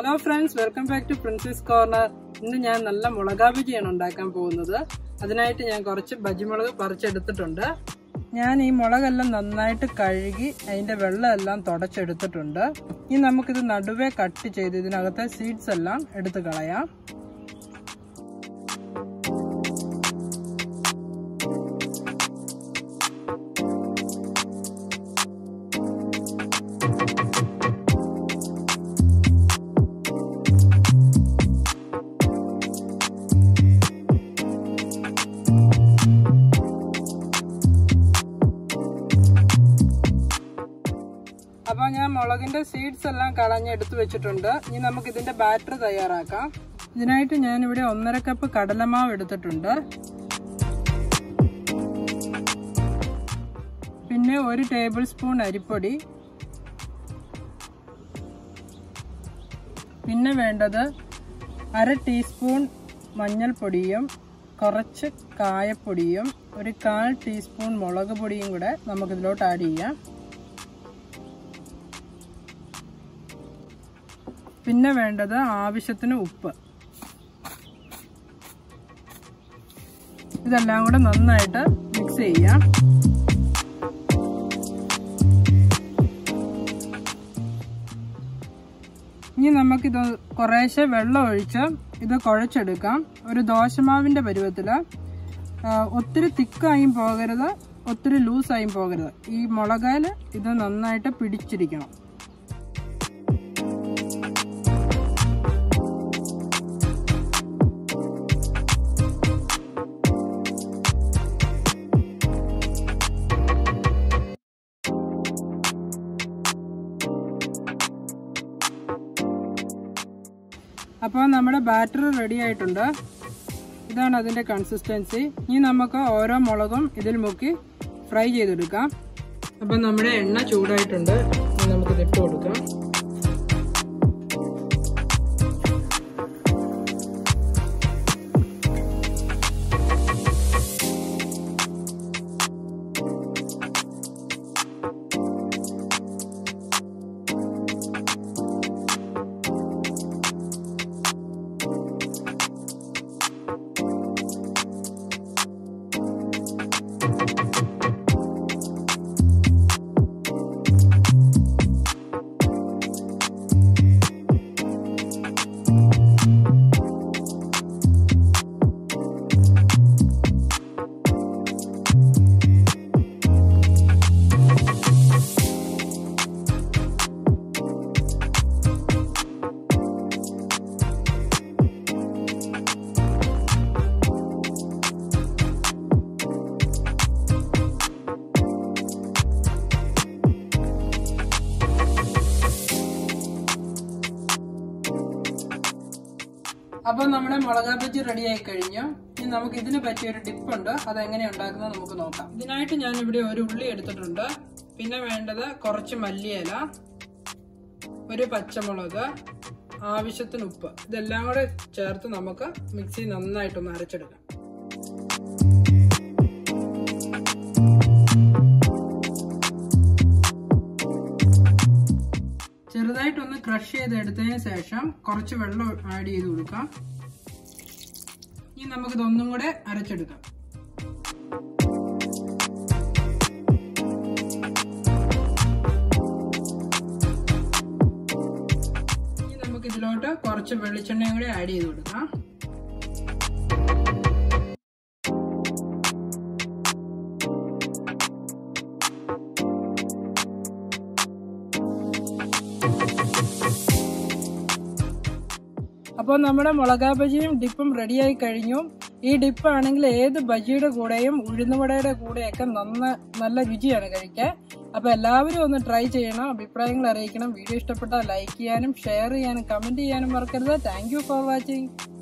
hello friends welcome back to princess corner ഇന്ന് ഞാൻ നല്ല മുളകാ ബജിയാണ് ഉണ്ടാക്കാൻ പോകുന്നത് അതിനായിട്ട് ഞാൻ കുറച്ച് ബജിമുളക് പറിച്ചെടുത്തിട്ടുണ്ട് ഞാൻ ഈ മുളകെല്ലാം നന്നായിട്ട് കഴുകി അതിന്റെ വെള്ളമെല്ലാം തുടച്ചെടുത്തിട്ടുണ്ട് ഇനി നമുക്കിത് നടുവേ കട്ട് ചെയ്ത് ഇതിനകത്തെ സീഡ്സ് എല്ലാം എടുത്ത് കളയാം അപ്പോൾ ഞാൻ മുളകിന്റെ സീഡ്സ് എല്ലാം കളഞ്ഞ് എടുത്തു വെച്ചിട്ടുണ്ട് ഇനി നമുക്ക് ഇതിന്റെ ബാറ്റർ തയ്യാറാക്കാം ഇതിനായിട്ട് ഞാൻ ഇവിടെ ഒന്നര കപ്പ് കടലമാവ് എടുത്തിട്ടുണ്ട് പിന്നെ ഒരു ടേബിൾ സ്പൂൺ അരിപ്പൊടി പിന്നെ വേണ്ടത് അര ടീസ്പൂൺ മഞ്ഞൾപ്പൊടിയും കുറച്ച് കായപ്പൊടിയും ഒരു കാൽ ടീസ്പൂൺ മുളക് പൊടിയും കൂടെ നമുക്കിതിലോട്ട് ആഡ് ചെയ്യാം പിന്നെ വേണ്ടത് ആവശ്യത്തിന് ഉപ്പ് ഇതെല്ലാം കൂടെ നന്നായിട്ട് മിക്സ് ചെയ്യാം ഇനി നമുക്കിത് കുറേശ്ശെ വെള്ളം ഒഴിച്ച് ഇത് കുഴച്ചെടുക്കാം ഒരു ദോശമാവിൻ്റെ പരുവത്തിൽ ഒത്തിരി തിക്കായും പോകരുത് ഒത്തിരി ലൂസായും പോകരുത് ഈ മുളകാൽ ഇത് നന്നായിട്ട് പിടിച്ചിരിക്കണം അപ്പോൾ നമ്മുടെ ബാറ്റർ റെഡി ആയിട്ടുണ്ട് ഇതാണ് അതിൻ്റെ കൺസിസ്റ്റൻസി ഇനി നമുക്ക് ഓരോ മുളകും ഇതിൽ മുക്കി ഫ്രൈ ചെയ്തെടുക്കാം അപ്പം നമ്മുടെ എണ്ണ ചൂടായിട്ടുണ്ട് ഇനി നമുക്കിത് ഇട്ട് കൊടുക്കാം അപ്പോൾ നമ്മുടെ മുളകാ ബജ്ജി റെഡി ആയി കഴിഞ്ഞു ഇനി നമുക്ക് ഇതിന് പറ്റിയ ഒരു ഡിപ്പ് ഉണ്ട് അത് എങ്ങനെ ഉണ്ടാക്കുന്നത് നമുക്ക് നോക്കാം ഇതിനായിട്ട് ഞാൻ ഇവിടെ ഒരു ഉള്ളി എടുത്തിട്ടുണ്ട് പിന്നെ വേണ്ടത് കുറച്ച് മല്ലിയില ഒരു പച്ചമുളക് ആവശ്യത്തിന് ഉപ്പ് ഇതെല്ലാം കൂടെ ചേർത്ത് നമുക്ക് മിക്സി നന്നായിട്ടൊന്ന് അരച്ചെടുക്കാം ചെറുതായിട്ടൊന്ന് ക്രഷ് ചെയ്തെടുത്തതിന് ശേഷം കുറച്ച് വെള്ളം ആഡ് ചെയ്ത് കൊടുക്കാം ഇനി നമുക്കിതൊന്നും കൂടെ അരച്ചെടുക്കാം ഇനി നമുക്ക് ഇതിലോട്ട് കുറച്ച് വെളിച്ചെണ്ണയും കൂടെ ആഡ് ചെയ്ത് കൊടുക്കാം അപ്പോൾ നമ്മുടെ മുളകാ ബജിയും ഡിപ്പും റെഡിയായി കഴിഞ്ഞു ഈ ഡിപ്പ് ആണെങ്കിൽ ഏത് ബജിയുടെ കൂടെയും ഉഴുന്നുവടയുടെ കൂടെയൊക്കെ നന്ന നല്ല രുചിയാണ് കഴിക്കാൻ അപ്പോൾ എല്ലാവരും ഒന്ന് ട്രൈ ചെയ്യണം അഭിപ്രായങ്ങൾ അറിയിക്കണം വീഡിയോ ഇഷ്ടപ്പെട്ടാൽ ലൈക്ക് ചെയ്യാനും ഷെയർ ചെയ്യാനും കമൻറ്റ് ചെയ്യാനും മറക്കരുത് താങ്ക് ഫോർ വാച്ചിങ്